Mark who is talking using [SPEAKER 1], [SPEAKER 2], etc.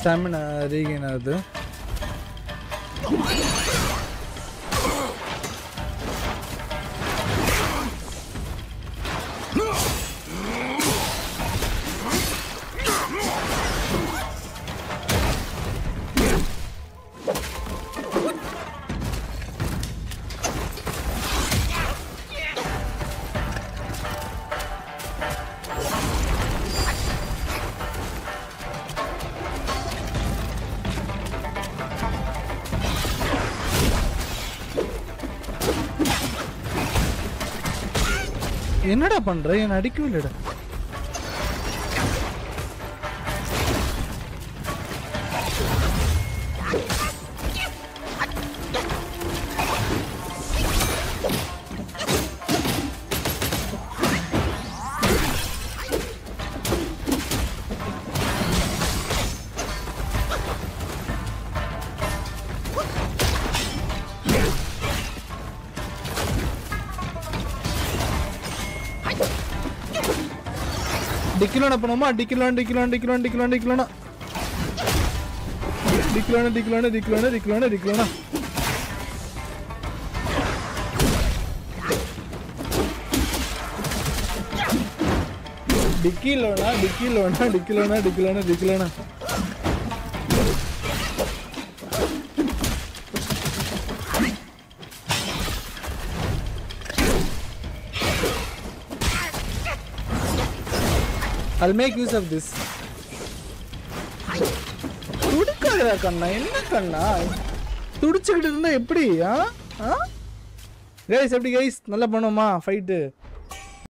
[SPEAKER 1] Stamina regain ஆகுது என்னடா பண்ற என்ன அடிக்கவே இல்லடா டிக்கிலோன பண்ணுவோமா டிக்கிலோன் டிக்கிலோன் டிக்கிலோன் டிக்கிலோன் Dikkiloona டிக்கிலோன டிக்கிலோன டிக்கிலோன டிக்கிலோன Dikkiloona Dikkiloona Dikkiloona Dikkiloona Dikkiloona Dikkiloona I'll make use of this. துடிக்காதடா கண்ணா என்ன கண்ணா துடிச்சுக்கிட்டு இருந்தா எப்படி ஆ ஆ கைஸ் எப்படி கைஸ் நல்லா பண்ணுவோமா ஃபைட்டு